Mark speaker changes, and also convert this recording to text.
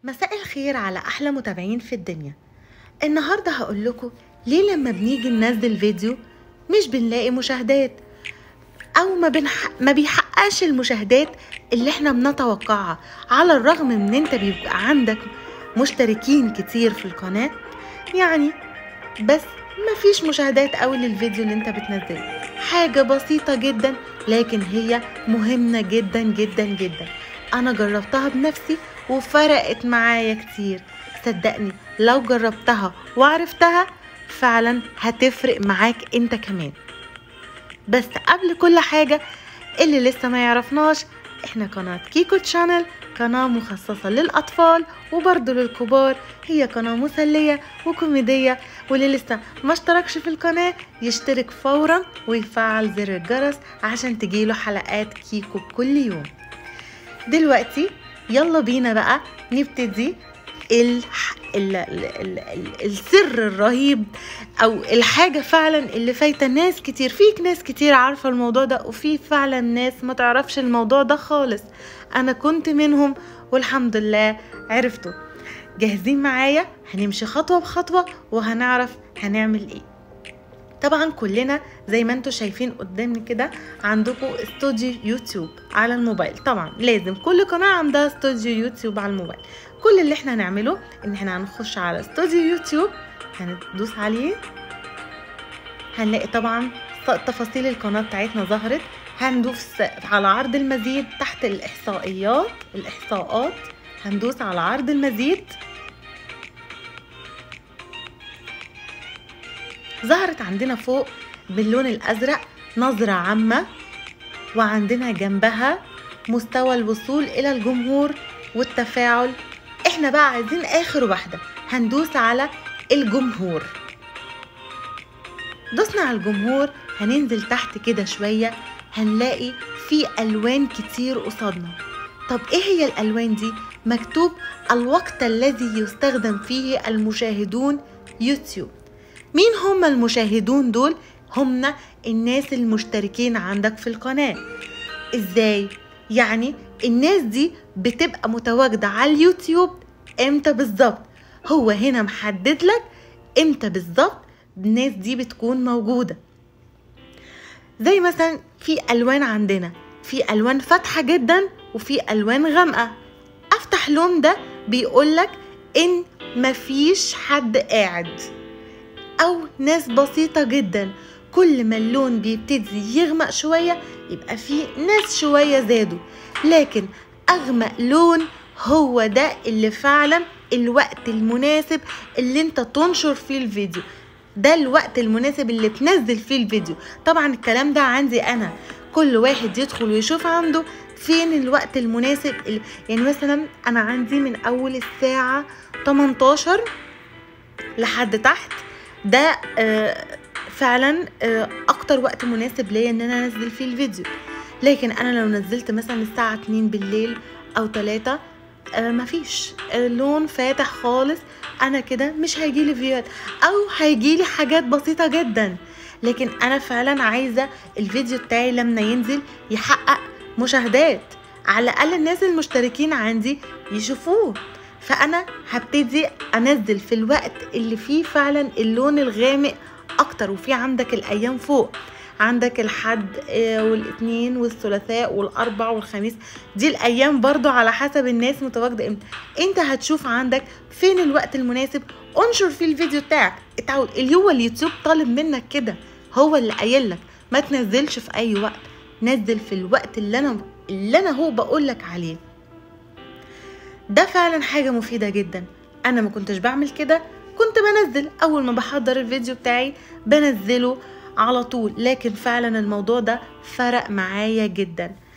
Speaker 1: مساء الخير على احلى متابعين في الدنيا النهارده هقول لكم ليه لما بنيجي ننزل فيديو مش بنلاقي مشاهدات او ما, بنح... ما بيحققش المشاهدات اللي احنا بنتوقعها على الرغم من ان انت بيبقى عندك مشتركين كتير في القناة يعني بس مفيش مشاهدات قوي للفيديو اللي انت بتنزله حاجة بسيطة جدا لكن هي مهمة جدا جدا جدا انا جربتها بنفسي وفرقت معايا كتير صدقني لو جربتها وعرفتها فعلا هتفرق معاك انت كمان بس قبل كل حاجة اللي لسه ما يعرفناش احنا قناة كيكو تشانل قناة مخصصة للأطفال وبرضه للكبار هي قناة مسلية وكوميدية واللي لسه ما اشتركش في القناة يشترك فورا ويفعل زر الجرس عشان تجيله حلقات كيكو كل يوم دلوقتي يلا بينا بقى نبتدي ال... ال... ال... ال... ال... السر الرهيب او الحاجه فعلا اللي فايته ناس كتير فيك ناس كتير عارفه الموضوع ده وفي فعلا ناس ما تعرفش الموضوع ده خالص انا كنت منهم والحمد لله عرفته جاهزين معايا هنمشي خطوه بخطوه وهنعرف هنعمل ايه طبعا كلنا زي ما انتم شايفين قدامي كده عندكم استوديو يوتيوب على الموبايل طبعا لازم كل قناه عندها استوديو يوتيوب على الموبايل كل اللي احنا هنعمله ان احنا هنخش على استوديو يوتيوب هندوس عليه هنلاقي طبعا تفاصيل القناه بتاعتنا ظهرت هندوس على عرض المزيد تحت الاحصائيات الاحصاءات هندوس على عرض المزيد ظهرت عندنا فوق باللون الازرق نظره عامه وعندنا جنبها مستوى الوصول الى الجمهور والتفاعل احنا بقى عايزين اخر واحده هندوس على الجمهور دوسنا على الجمهور هننزل تحت كده شويه هنلاقي في الوان كتير قصادنا طب ايه هي الالوان دي مكتوب الوقت الذي يستخدم فيه المشاهدون يوتيوب مين هم المشاهدون دول هم الناس المشتركين عندك في القناه ازاي يعني الناس دي بتبقى متواجده على اليوتيوب امتى بالظبط هو هنا محدد لك امتى بالظبط الناس دي بتكون موجوده زي مثلا في الوان عندنا في الوان فاتحه جدا وفي الوان غامقه افتح لون ده بيقولك ان مفيش حد قاعد او ناس بسيطه جدا كل ما اللون بيبتدي يغمق شويه يبقى في ناس شويه زادوا لكن اغمق لون هو ده اللي فعلا الوقت المناسب اللي انت تنشر فيه الفيديو ده الوقت المناسب اللي تنزل فيه الفيديو طبعا الكلام ده عندي انا كل واحد يدخل ويشوف عنده فين الوقت المناسب اللي يعني مثلا انا عندي من اول الساعة 18 لحد تحت ده آه فعلا آه اكتر وقت مناسب ليا ان انا انزل فيه الفيديو لكن انا لو نزلت مثلا الساعة 2 بالليل او 3 آه مفيش اللون فاتح خالص انا كده مش هيجيلي فيوات او هيجيلي حاجات بسيطة جدا لكن انا فعلا عايزة الفيديو بتاعي لما ينزل يحقق مشاهدات على الاقل الناس المشتركين عندي يشوفوه فانا هبتدي انزل في الوقت اللي فيه فعلا اللون الغامق اكتر وفي عندك الايام فوق عندك الحد والاثنين والثلاثاء والاربع والخميس دي الايام برضو على حسب الناس متواجده امتى انت هتشوف عندك فين الوقت المناسب انشر فيه الفيديو بتاعك اتعود اللي هو اليوتيوب طالب منك كده هو اللي قايل لك ما تنزلش في اي وقت نزل في الوقت اللي انا اللي انا هو بقول لك عليه ده فعلا حاجه مفيده جدا انا ما كنتش بعمل كده كنت بنزل اول ما بحضر الفيديو بتاعي بنزله على طول لكن فعلا الموضوع ده فرق معايا جدا